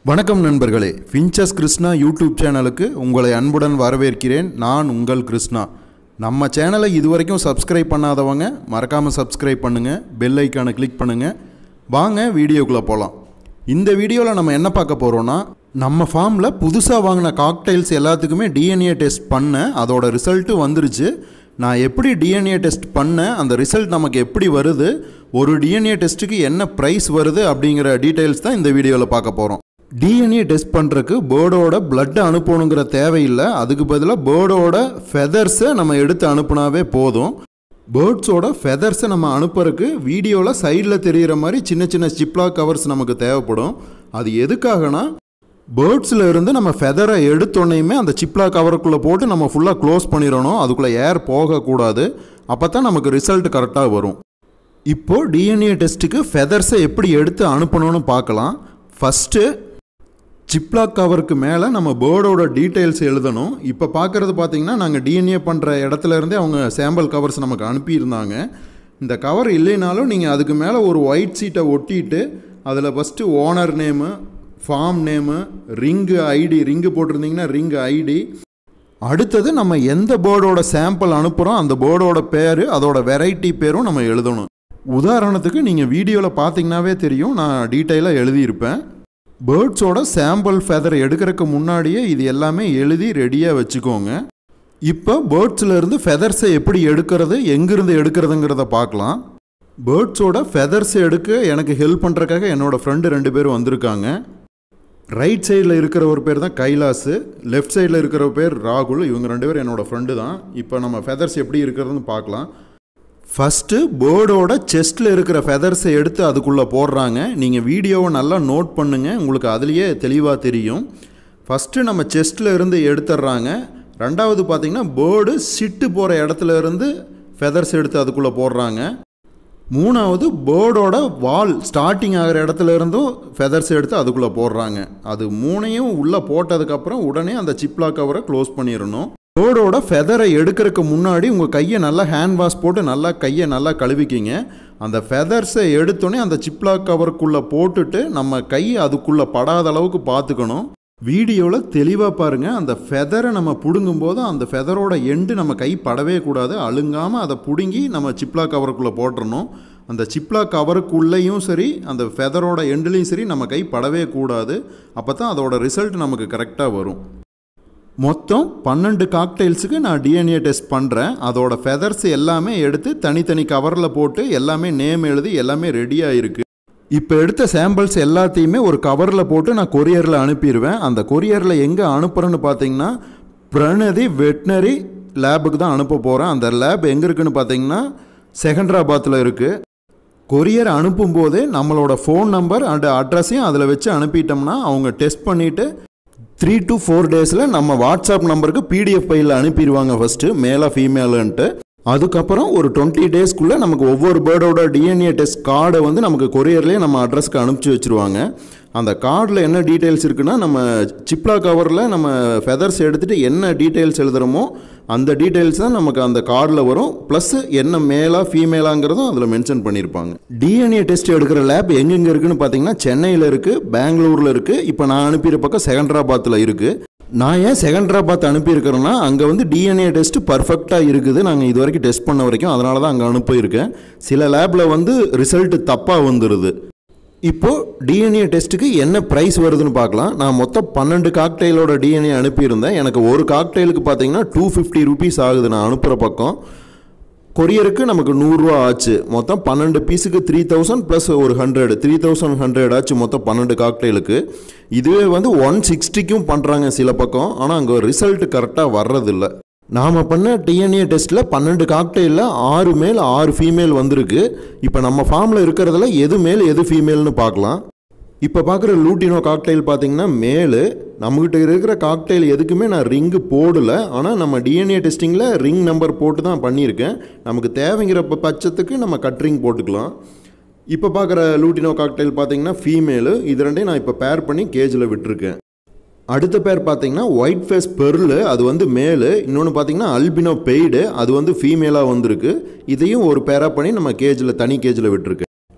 வணக்கம் நண்பர்களே finches Krishna YouTube சேனலுக்கு உங்களை அன்புடன் வரவேற்கிறேன் நான் உங்கள் கிருஷ்ணா நம்ம சேனலை இதுவரைக்கும் சப்ஸ்கிரைப் பண்ணாதவங்க மறக்காமல் சப்ஸ்கிரைப் பண்ணுங்கள் பெல் ஐக்கானை கிளிக் பண்ணுங்கள் வாங்க வீடியோக்குள்ளே போகலாம் இந்த வீடியோவில் நம்ம என்ன பார்க்க போகிறோன்னா நம்ம ஃபார்மில் புதுசாக வாங்கின காக்டைல்ஸ் எல்லாத்துக்குமே டிஎன்ஏ டெஸ்ட் பண்ணேன் அதோட ரிசல்ட்டு வந்துருச்சு நான் எப்படி டிஎன்ஏ டெஸ்ட் பண்ணேன் அந்த ரிசல்ட் நமக்கு எப்படி வருது ஒரு டிஎன்ஏ டெஸ்ட்டுக்கு என்ன ப்ரைஸ் வருது அப்படிங்கிற டீட்டெயில்ஸ் தான் இந்த வீடியோவில் பார்க்க போகிறோம் டிஎன்ஏ டெஸ்ட் பண்ணுறக்கு பேர்டோட பிளட்டை அனுப்பணுங்கிற தேவையில்லை அதுக்கு பதிலாக பேர்டோட ஃபெதர்ஸை நம்ம எடுத்து அனுப்புனாவே போதும் பேர்ட்ஸோட ஃபெதர்ஸை நம்ம அனுப்புறதுக்கு வீடியோவில் சைடில் தெரிகிற மாதிரி சின்ன சின்ன ஜிப்லா கவர்ஸ் நமக்கு தேவைப்படும் அது எதுக்காகனா பேர்ட்ஸில் இருந்து நம்ம ஃபெதரை எடுத்தோன்னையுமே அந்த சிப்லா கவருக்குள்ளே போட்டு நம்ம ஃபுல்லாக க்ளோஸ் பண்ணிடணும் அதுக்குள்ளே ஏர் போகக்கூடாது அப்போ தான் நமக்கு ரிசல்ட் கரெக்டாக வரும் இப்போது டிஎன்ஏ டெஸ்ட்டுக்கு ஃபெதர்ஸை எப்படி எடுத்து அனுப்பணும்னு பார்க்கலாம் ஃபஸ்ட்டு ஜிப்லாக் கவருக்கு மேலே நம்ம பேர்டோட டீட்டெயில்ஸ் எழுதணும் இப்போ பார்க்குறது பார்த்தீங்கன்னா நாங்கள் டிஎன்ஏ பண்ணுற இடத்துல இருந்தே அவங்க சாம்பிள் கவர்ஸ் நமக்கு அனுப்பியிருந்தாங்க இந்த கவர் இல்லைனாலும் நீங்கள் அதுக்கு மேலே ஒரு ஒயிட் சீட்டை ஒட்டிட்டு அதில் first owner name farm name ring ID ring போட்டிருந்தீங்கன்னா ரிங் ஐடி அடுத்தது நம்ம எந்த பேர்டோட சாம்பிள் அனுப்புகிறோம் அந்த பேர்டோட பேர் அதோட வெரைட்டி பேரும் நம்ம எழுதணும் உதாரணத்துக்கு நீங்கள் வீடியோவில் பார்த்தீங்கன்னாவே தெரியும் நான் டீட்டெயிலாக எழுதியிருப்பேன் பேர்ட்ஸோட சாம்பிள் ஃபெதர் எடுக்கிறதுக்கு முன்னாடியே இது எல்லாமே எழுதி ரெடியாக வச்சுக்கோங்க இப்போ பேர்ட்ஸில் இருந்து ஃபெதர்ஸை எப்படி எடுக்கிறது எங்கிருந்து எடுக்கிறதுங்கிறத பார்க்கலாம் பேர்ட்ஸோட ஃபெதர்ஸ் எடுக்க எனக்கு ஹெல்ப் பண்ணுறக்காக என்னோடய ஃப்ரெண்டு ரெண்டு பேரும் வந்திருக்காங்க ரைட் சைடில் இருக்கிற ஒரு பேர் தான் கைலாஸு லெஃப்ட் சைடில் இருக்கிற பேர் ராகுல் இவங்க ரெண்டு பேரும் என்னோடய ஃப்ரெண்டு தான் இப்போ நம்ம ஃபெதர்ஸ் எப்படி இருக்கிறதுன்னு பார்க்கலாம் ஃபஸ்ட்டு பேர்டோட செஸ்ட்டில் இருக்கிற ஃபெதர்ஸை எடுத்து அதுக்குள்ளே போடுறாங்க நீங்கள் வீடியோவை நல்லா நோட் பண்ணுங்கள் உங்களுக்கு அதுலேயே தெளிவாக தெரியும் ஃபஸ்ட்டு நம்ம செஸ்ட்டில் இருந்து எடுத்துடுறாங்க ரெண்டாவது பார்த்திங்கன்னா பேர்டு சிட்டு போகிற இடத்துல இருந்து ஃபெதர்ஸ் எடுத்து அதுக்குள்ளே போடுறாங்க மூணாவது பேர்டோட வால் ஸ்டார்டிங் ஆகிற இடத்துல இருந்தும் ஃபெதர்ஸ் எடுத்து அதுக்குள்ளே போடுறாங்க அது மூணையும் உள்ளே போட்டதுக்கப்புறம் உடனே அந்த சிப்லா கவரை க்ளோஸ் பண்ணிடணும் பேர்டோட ஃபெதரை எடுக்கிறதுக்கு முன்னாடி உங்கள் கையை நல்லா ஹேண்ட் வாஷ் போட்டு நல்லா கையை நல்லா கழுவிக்கிங்க அந்த ஃபெதர்ஸை எடுத்தோடனே அந்த சிப்லா கவருக்குள்ளே போட்டுட்டு நம்ம கை அதுக்குள்ளே படாத அளவுக்கு பார்த்துக்கணும் வீடியோவில் தெளிவாக பாருங்கள் அந்த ஃபெதரை நம்ம பிடுங்கும்போது அந்த ஃபெதரோட எண்டு நம்ம கை படவே கூடாது அழுங்காமல் அதை பிடுங்கி நம்ம சிப்லா கவருக்குள்ளே போட்டுறணும் அந்த சிப்லா கவருக்குள்ளேயும் சரி அந்த ஃபெதரோட எண்டுலேயும் சரி நம்ம கை படவே கூடாது அப்போ தான் அதோட ரிசல்ட் நமக்கு கரெக்டாக வரும் மொத்தம் பன்னெண்டு காக்டைல்ஸுக்கு நான் டிஎன்ஏ டெஸ்ட் பண்ணுறேன் அதோட ஃபெதர்ஸ் எல்லாமே எடுத்து தனித்தனி கவரில் போட்டு எல்லாமே நேம் எழுதி எல்லாமே ரெடியாக இருக்குது இப்போ எடுத்த சாம்பிள்ஸ் எல்லாத்தையுமே ஒரு கவரில் போட்டு நான் கொரியரில் அனுப்பிடுவேன் அந்த கொரியரில் எங்கே அனுப்புகிறேன்னு பார்த்தீங்கன்னா பிரணதி வெட்னரி லேபுக்கு தான் அனுப்ப போகிறேன் அந்த லேப் எங்கே இருக்குன்னு பார்த்தீங்கன்னா செகண்ட்ராபாத்தில் இருக்குது கொரியர் அனுப்பும்போதே நம்மளோட ஃபோன் நம்பர் அண்ட் அட்ரஸையும் அதில் வச்சு அனுப்பிட்டோம்னா அவங்க டெஸ்ட் பண்ணிவிட்டு த்ரீ டு ஃபோர் டேஸில் நம்ம வாட்ஸ்அப் நம்பருக்கு பிடிஎஃப் ஃபைலில் அனுப்பிடுவாங்க ஃபஸ்ட்டு மேலாக ஃபீமேலுன்ட்டு அதுக்கப்புறம் ஒரு டுவெண்ட்டி டேஸ்க்குள்ளே நமக்கு ஒவ்வொரு பேர்டோட டிஎன்ஏ டெஸ்ட் கார்டை வந்து நமக்கு கொரியர்லேயே நம்ம அட்ரஸ்க்கு அனுப்பிச்சி வச்சுருவாங்க அந்த கார்டில் என்ன டீட்டெயில்ஸ் இருக்குன்னா நம்ம சிப்லா கவரில் நம்ம ஃபெதர்ஸ் எடுத்துகிட்டு என்ன டீட்டெயில்ஸ் எழுதுகிறோமோ அந்த டீட்டெயில்ஸ் தான் நமக்கு அந்த கார்டில் வரும் ப்ளஸ் என்ன மேலா ஃபீமேலாங்கிறதும் அதில் மென்ஷன் பண்ணியிருப்பாங்க டிஎன்ஏ டெஸ்ட் எடுக்கிற லேப் எங்கெங்கே இருக்குன்னு பார்த்தீங்கன்னா சென்னையில் இருக்குது பெங்களூரில் இருக்குது இப்போ நான் அனுப்பிற பக்கம் செகண்ட்ராபாத்தில் இருக்குது நான் ஏன் செகண்ட்ராபாத் அனுப்பியிருக்கிறேன்னா அங்கே வந்து டிஎன்ஏ டெஸ்ட் பர்ஃபெக்டாக இருக்குது நாங்கள் இது வரைக்கும் டெஸ்ட் பண்ண வரைக்கும் அதனால தான் அங்கே அனுப்பியிருக்கேன் சில லேபில் வந்து ரிசல்ட்டு தப்பாக வந்துடுது இப்போது டிஎன்ஏ டெஸ்ட்டுக்கு என்ன ப்ரைஸ் வருதுன்னு பார்க்கலாம் நான் மொத்தம் பன்னெண்டு காக்டெயிலோட டிஎன்ஏ அனுப்பியிருந்தேன் எனக்கு ஒரு காக்டெயிலுக்கு பார்த்தீங்கன்னா டூ ஃபிஃப்டி ருபீஸ் ஆகுது நான் அனுப்புகிற பக்கம் கொரியருக்கு நமக்கு நூறுரூவா ஆச்சு மொத்தம் பன்னெண்டு பீஸுக்கு த்ரீ தௌசண்ட் ப்ளஸ் ஒரு ஹண்ட்ரட் த்ரீ தௌசண்ட் ஹண்ட்ரட் ஆச்சு மொத்தம் பன்னெண்டு காக்டெயிலுக்கு இதுவே வந்து ஒன் சிக்ஸ்டிக்கும் பண்ணுறாங்க சில பக்கம் ஆனால் அங்கே ரிசல்ட் கரெக்டாக வர்றதில்ல நாம் பண்ண டிஎன்ஏ டெஸ்ட்டில் பன்னெண்டு காக்டெயிலில் ஆறு மேல் ஆறு ஃபீமேல் வந்திருக்கு இப்போ நம்ம ஃபார்மில் இருக்கிறதுல எது மேல் எது ஃபீமேல்னு பார்க்கலாம் இப்போ பார்க்குற லூட்டினோ காக்டெயில் பார்த்தீங்கன்னா மேலு நம்மகிட்ட இருக்கிற காக்டெயில் எதுக்குமே நான் ரிங்கு போடலை ஆனால் நம்ம டிஎன்ஏ டெஸ்டிங்கில் ரிங் நம்பர் போட்டு தான் பண்ணியிருக்கேன் நமக்கு தேவைங்கிற பட்சத்துக்கு நம்ம கட் ரிங் போட்டுக்கலாம் இப்போ பார்க்குற லூட்டினோ காக்டெயில் பார்த்தீங்கன்னா ஃபீமேலு இது ரெண்டையும் நான் இப்போ பேர் பண்ணி கேஜில் விட்டுருக்கேன் அடுத்த பேர் பார்த்தீங்கன்னா ஒயிட் ஃபேஸ் பெர்லு அது வந்து மேலு இன்னொன்று பார்த்தீங்கன்னா அல்பினோ பெய்டு அது வந்து ஃபீமேலாக வந்திருக்கு இதையும் ஒரு பேராக பண்ணி நம்ம கேஜில் தனி கேஜில் விட்டுருக்கு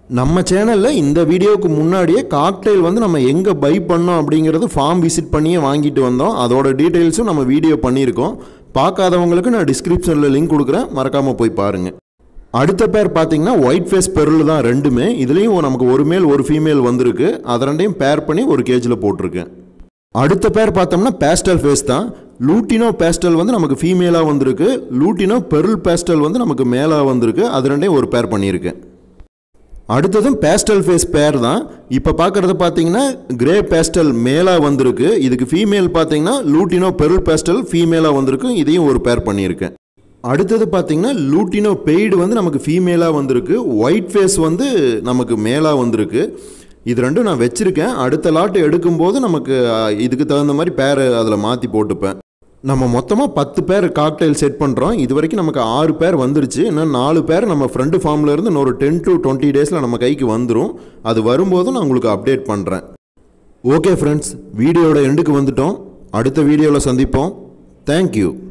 நம்ம சேனலில் இந்த வீடியோவுக்கு முன்னாடியே காக்டெயில் வந்து நம்ம எங்கே பை பண்ணோம் அப்படிங்கிறது ஃபார்ம் விசிட் பண்ணியே வாங்கிட்டு வந்தோம் அதோட டீட்டெயில்ஸும் நம்ம வீடியோ பண்ணியிருக்கோம் பார்க்காதவங்களுக்கு நான் டிஸ்கிரிப்ஷனில் லிங்க் கொடுக்குறேன் மறக்காமல் போய் பாருங்கள் அடுத்த பேர் பார்த்தீங்கன்னா ஒயிட் ஃபேஸ் பெருள் தான் ரெண்டுமே இதுலேயும் நமக்கு ஒரு மேல் ஒரு ஃபீமேல் வந்திருக்கு அதை ரெண்டையும் பேர் பண்ணி ஒரு கேஜில் போட்டிருக்கேன் அடுத்த பேர் பார்த்தோம்னா பேஸ்டல் ஃபேஸ் தான் லூட்டினோ பேஸ்டல் வந்து நமக்கு ஃபீமேலாக வந்திருக்கு லூட்டினோ பெருள் பேஸ்டல் வந்து நமக்கு மேலாக வந்திருக்கு அது ரெண்டையும் ஒரு பேர் பண்ணியிருக்கேன் அடுத்ததும் பேஸ்டல் ஃபேஸ் பேர் தான் இப்போ பார்க்குறது பார்த்தீங்கன்னா கிரே பேஸ்டல் மேலாக வந்திருக்கு இதுக்கு ஃபீமேல் பார்த்தீங்கன்னா லூட்டினோ பெருள் பேஸ்டல் ஃபீமேலாக வந்திருக்கு இதையும் ஒரு பேர் பண்ணியிருக்கேன் அடுத்தது பார்த்தீங்கன்னா லூட்டினோ பெய்டு வந்து நமக்கு ஃபீமேலாக வந்திருக்கு ஒயிட் ஃபேஸ் வந்து நமக்கு மேலாக வந்திருக்கு இது ரெண்டும் நான் வச்சுருக்கேன் அடுத்த லாட்டு எடுக்கும்போது நமக்கு அஹ், இதுக்கு தகுந்த மாதிரி பேர் அதில் மாற்றி போட்டுப்பேன் நம்ம மொத்தமாக பத்து பேர் காக்டெயில் செட் பண்ணுறோம் இது வரைக்கும் நமக்கு ஆறு பேர் வந்துருச்சு இன்னும் நாலு பேர் நம்ம ஃப்ரெண்டு ஃபார்ம்ல இருந்து இன்னொரு டென் டு டுவெண்ட்டி டேஸில் நம்ம கைக்கு வந்துடும் அது வரும்போதும் நான் உங்களுக்கு அப்டேட் பண்ணுறேன் ஓகே ஃப்ரெண்ட்ஸ் வீடியோட எண்டுக்கு வந்துட்டோம் அடுத்த வீடியோவில் சந்திப்போம் தேங்க்யூ